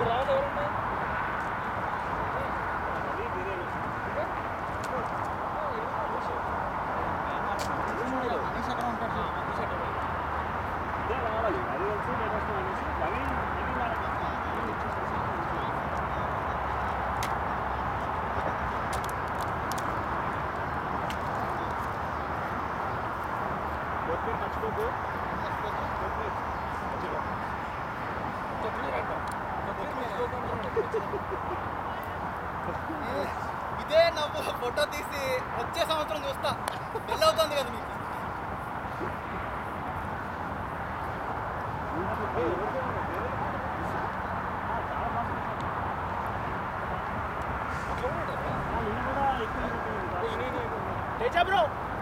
ఇదే నవ్వు ఫోటో తీసి వచ్చే సంవత్సరం చూస్తా పెళ్ళి అవుతుంది కదా మీకు బ్రో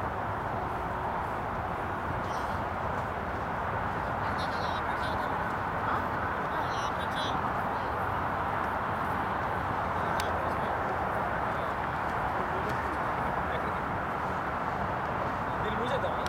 దీన్ని మూసేద్దామా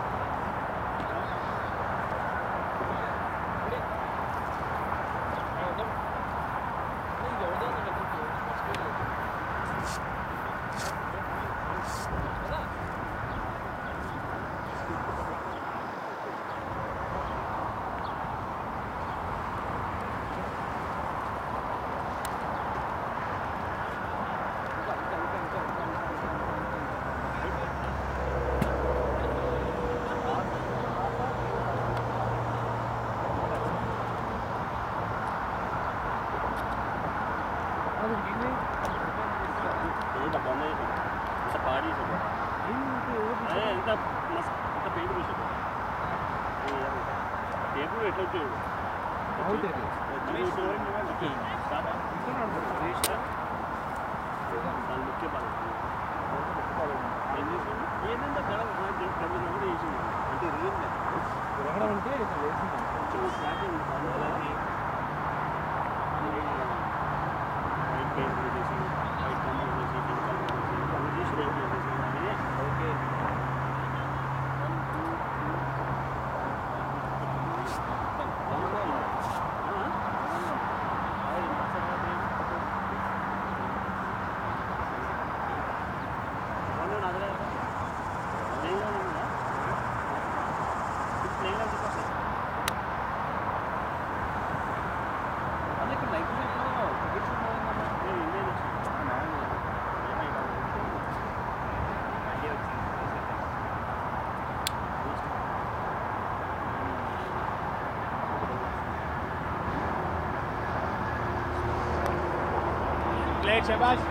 ప్లేట్ శబాష్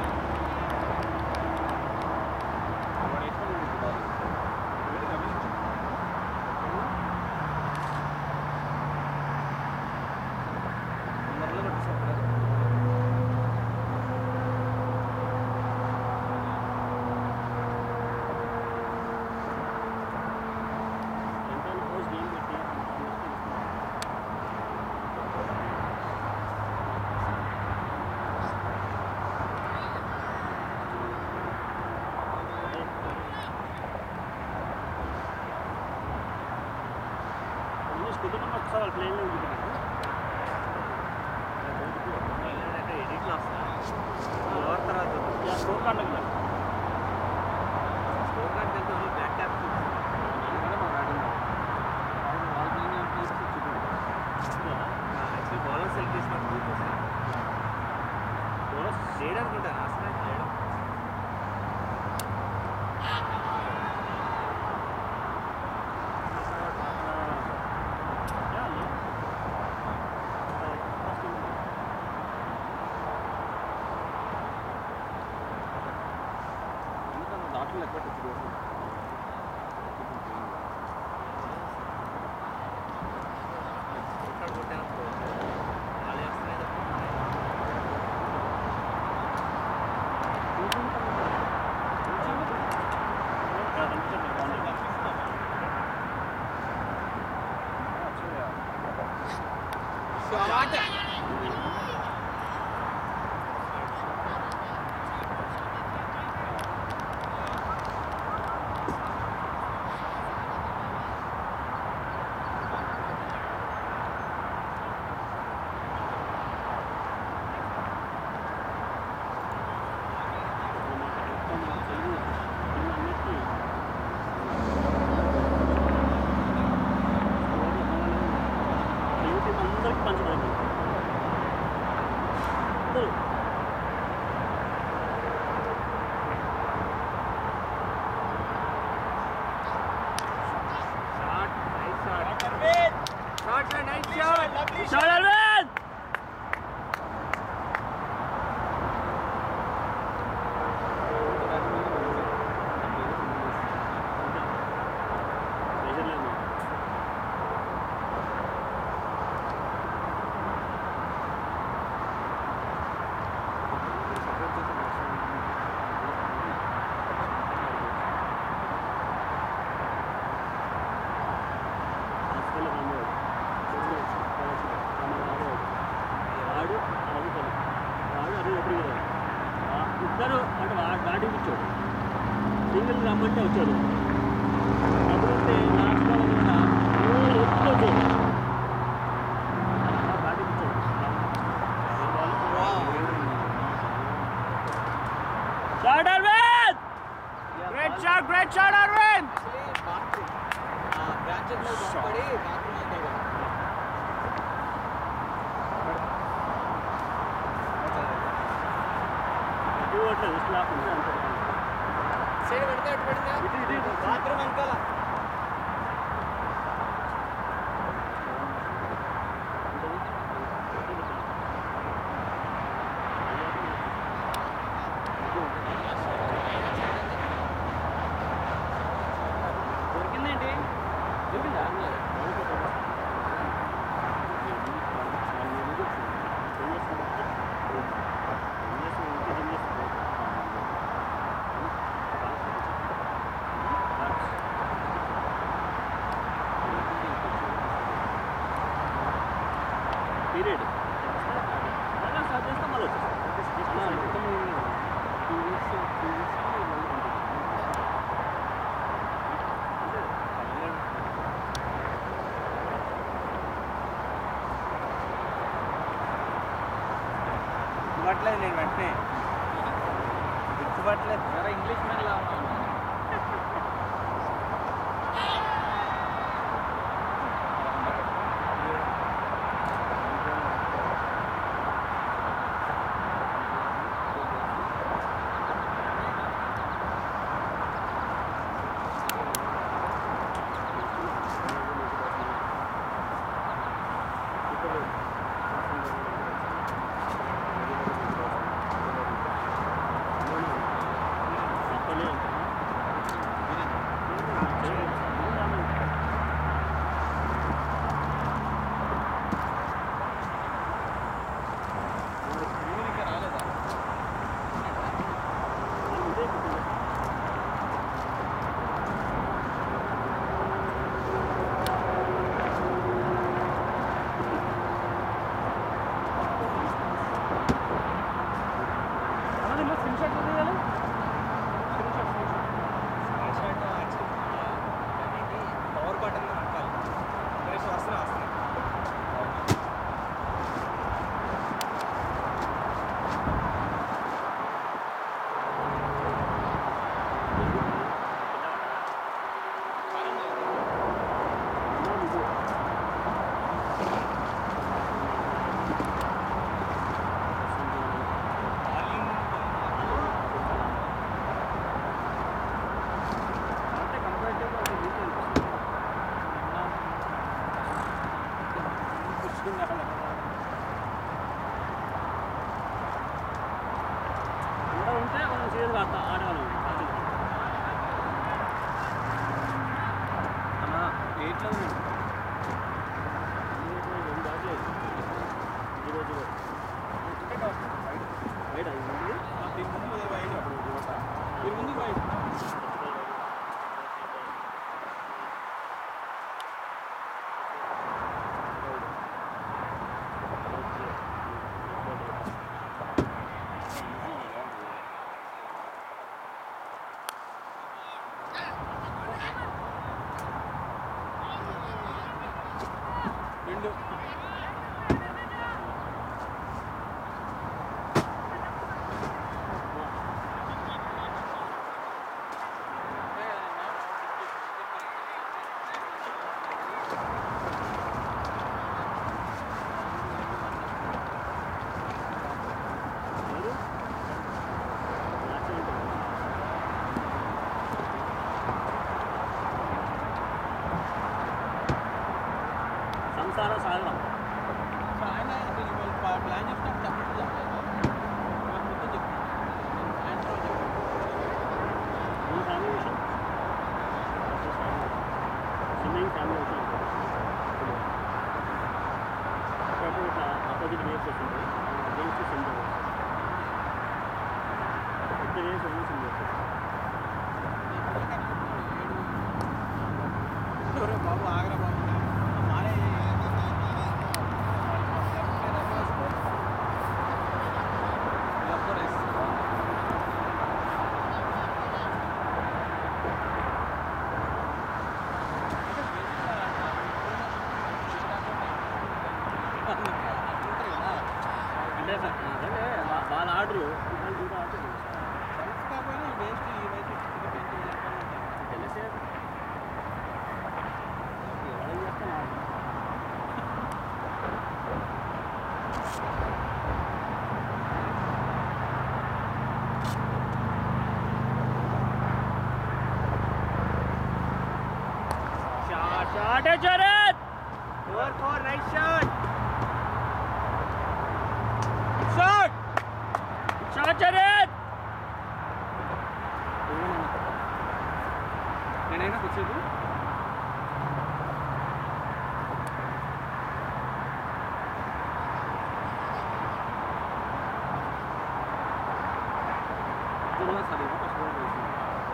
Shot Alvin! వాడు అవుతాడు వాడు అటు ఎప్పుడు కదా ఇద్దరు అటు బ్యాటింగ్ ఇచ్చాడు సింగిల్ రమ్మంటే వచ్చాడు అప్పుడు వస్తే లాస్ట్ బాల్ కూడా వచ్చాడు బ్యాటింగ్ ఇచ్చాడు shot Aravind great shot great shot Aravind పడి బాత్రూమ్ అవుతాడు ఇవ్వట్లేదు స్లాప్ ఉంది అంతే సైడ్ పెడితే అటు పెడితే ఇటు ఇటు ఇటు బాత్రూమ్ వెనకాల దొరికిందేంటి దొరికిందా పీరియడ్ మళ్ళీ స్టార్ట్ చేస్తాం మళ్ళీ వచ్చేస్తాం టూ వీక్స్ టూ వీక్స్ ఇవ్వట్లేదు నేను వెంటనే ఇవ్వట్లేదు వేరే ఇంగ్లీష్ మ్యాన్ లా పవర్ బటన్ నొక్కాలి ఇంగ్లీష్ వస్తున్నా వస్తున్నా అంటే కంపారిటివ్గా ఒక వీక్ అనిపిస్తుంది కూర్చుని అలా కూడా ఉంటే మనం సీరియస్గా ఆడతా ఆడగలం అన్న ఎయిట్లో ఉన్నాడు ఏం కావట్లేదు జీరో జీరో బయట ఉంది దీని ముందు వైడ్ దీని ముందు వైడ్ రెండు సంసార సాగరం ఫ్యామిలీ వచ్చాను అప్పుడప్పుడు ఇట్లా ఆపోజిట్ రేస్ వస్తుంది గేమ్స్ సెంటర్ పెద్ద రేస్ ఉంది సెంటర్ బాబు ఆగ్రా బాబు మారే అంటే సార్ అదే వా- వాళ్ళ ఆర్డరు వాళ్ళు కూడా ఆర్డర్ తెలిసే ఎవరేం చేస్తాం order Shot, shot, hey, Jared! Four, four, nice shot! Shot! Shot, Jared! నేనైనా వచ్చేది Turun sabe, vou passar por isso.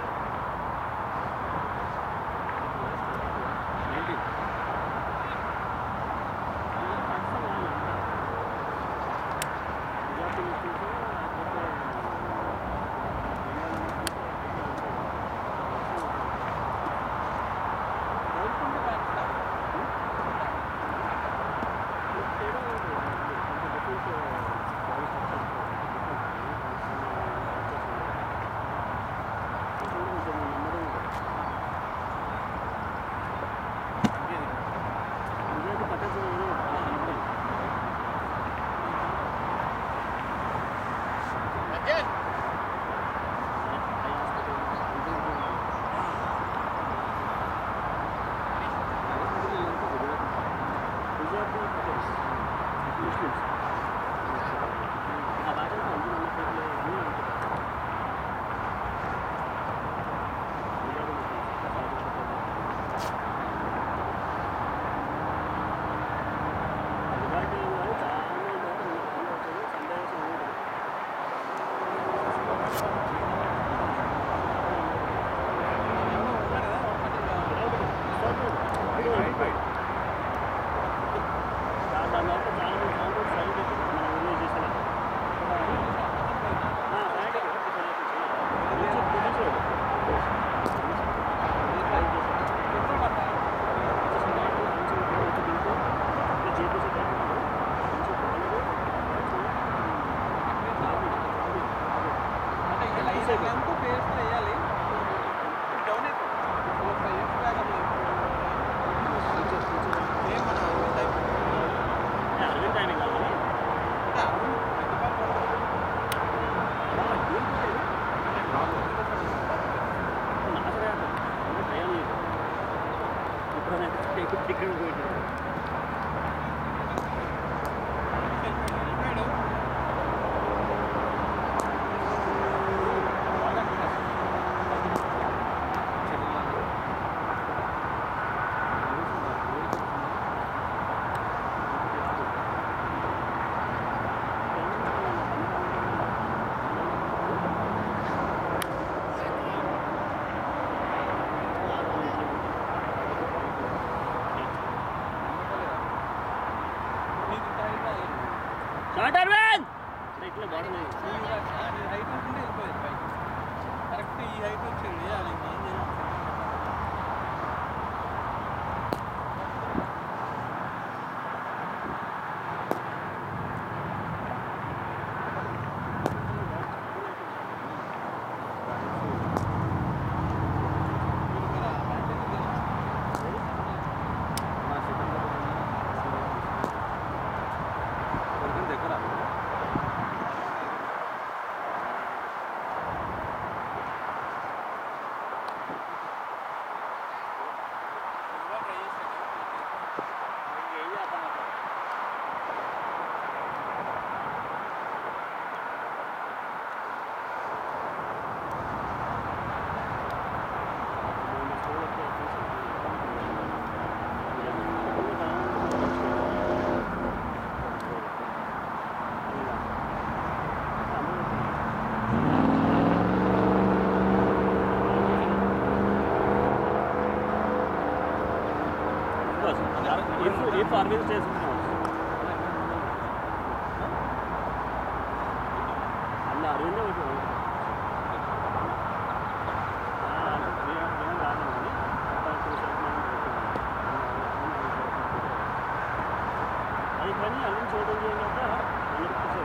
Aravind timing కావాలి టికెట్ పోయింది షార్ట్ అరవింద్ ఇట్లా బాగుంది కరెక్ట్ ఈ హైట్ వచ్చింది అది ఏం చేయాలి దగ్గర పర్సెంట్ ఇఫ్ ఇఫ్ అరవింద్ చేసుకుంటాం అన్న అరవిందే ఒకటి అది కానీ అల్లం చూడడం చేయలేక అందరికీ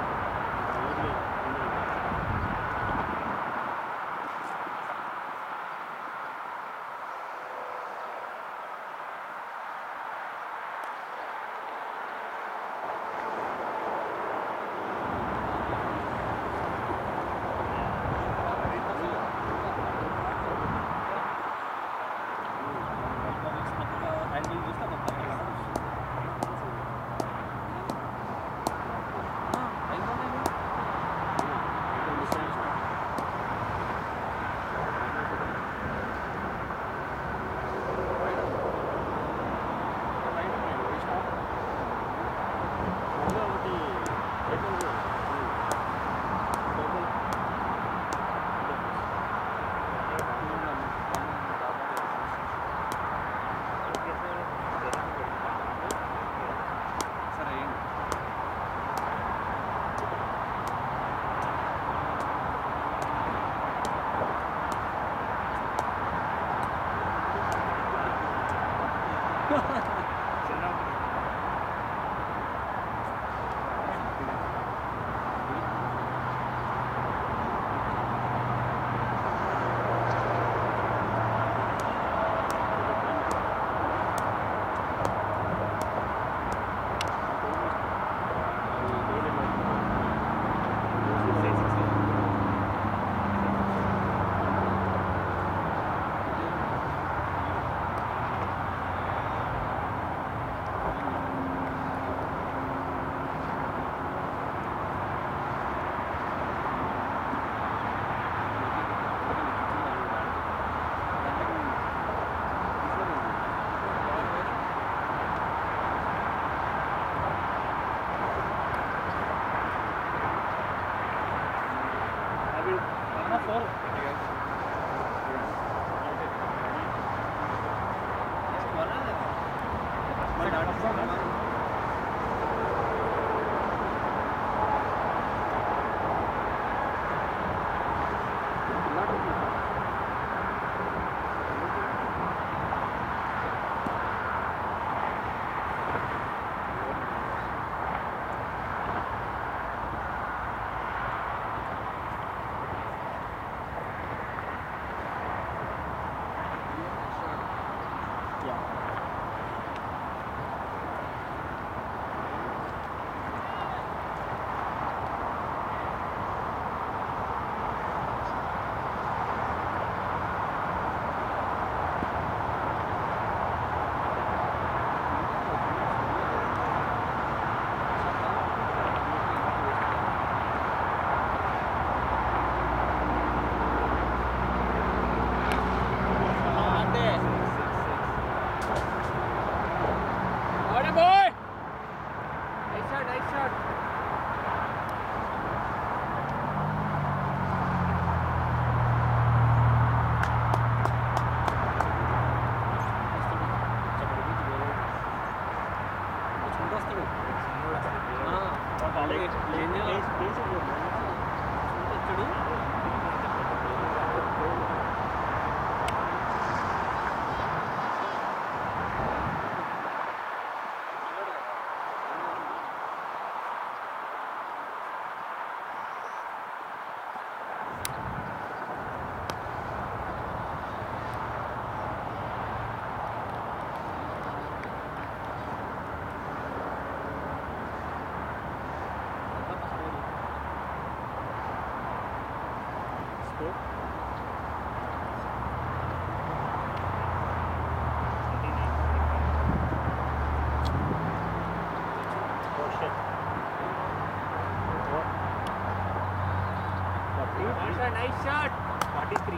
nice shot forty three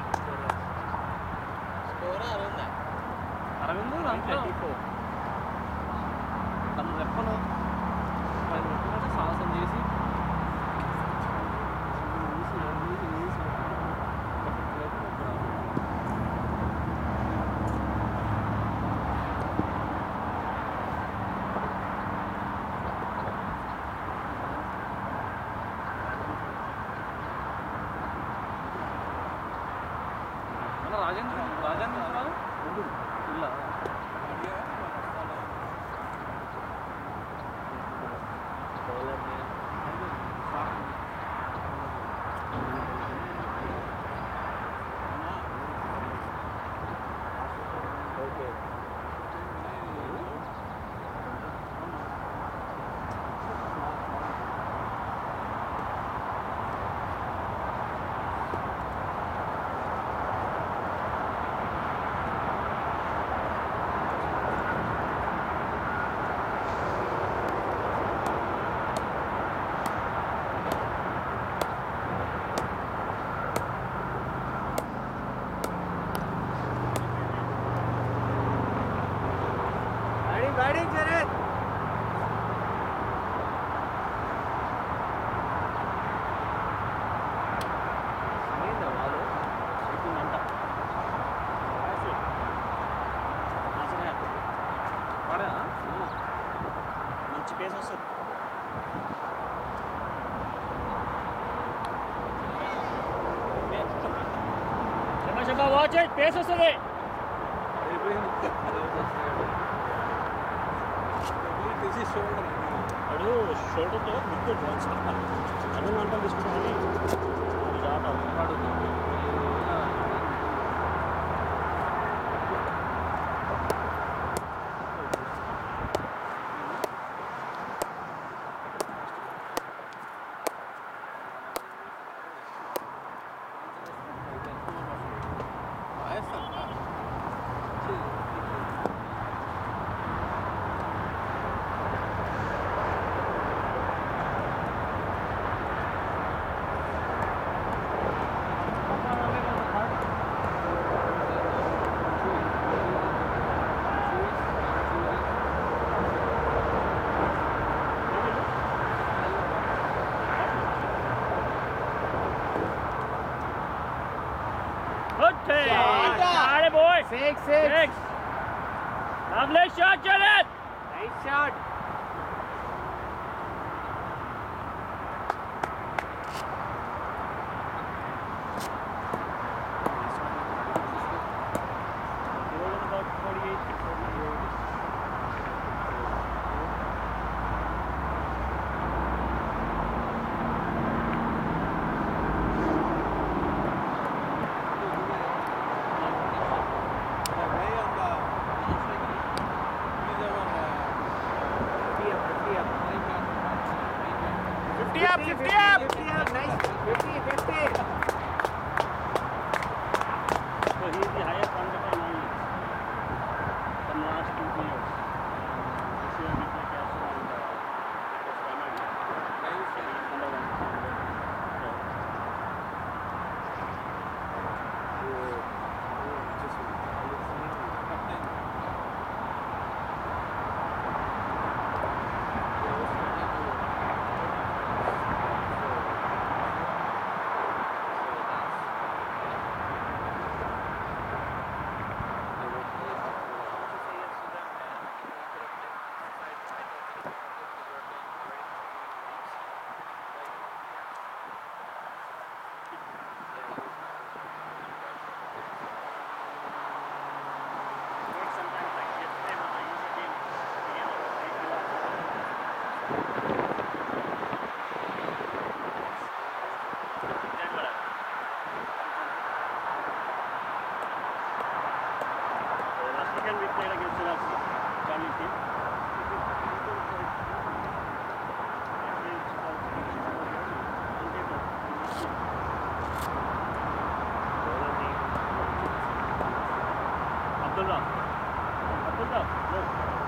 score అరవిందా అరవింద్ థర్టీ ఫోర్ తన రెప్పలు పది రెప్పలు సాహసం చేసి బ్యాటింగ్ సరే ఏందా వాళ్ళు అంతా వాడా మంచి పేస్ వస్తుంది చెప్పా చెప్పా వాచ్ ఇట్ పేస్ వస్తుంది అడు షోల్డర్తో ముగ్గురు డ్రాన్స్ అన్ని గంటలు తీసుకుంటామని ఇది ఆట వాడు Good take. Shot. Got it, boy. Six six Six. Lovely shot, Jared. Nice shot He rolled about 48, 48. Fifty up fifty up fifty up nice fifty fifty So he is the highest run getter in all leagues from last two three years. This year we play Castro and uh, Raman. So he is number one. So, work sometimes like yesterday was a user game. Again, I was eight below. Then what happened? So last weekend we played against Silas, Charlie's team. Abdullah. Abdullah, look.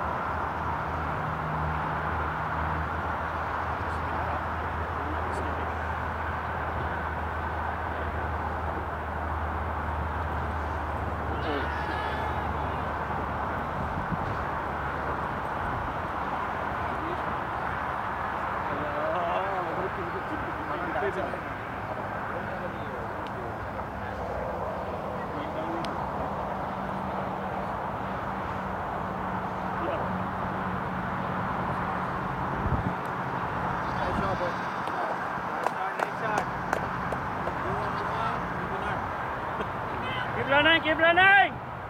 Keep running, keep running.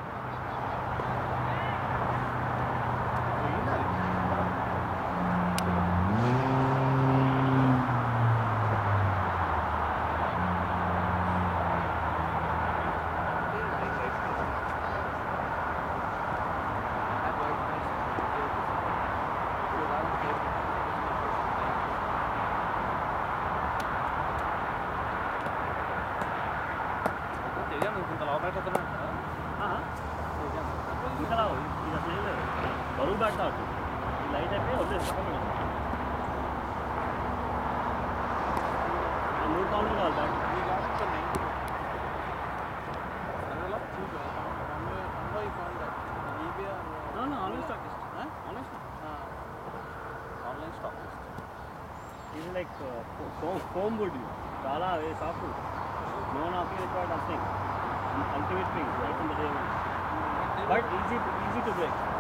తెలియదు ఇంత లోపలికి వస్తున్నాడు ఆహా. ఇంకా రావు ఇది అసలు ఏం లేదు బరువు బ్యాట్ కావచ్చు ఈ లైట్ అయిపోయి వదిలేసి పక్కన పెడతాం. ఆ మూడు పౌండ్లు కావాలి bat online stock foam wood చాలా soft no knocking required nothing ultimate thing right in the day but easy easy to break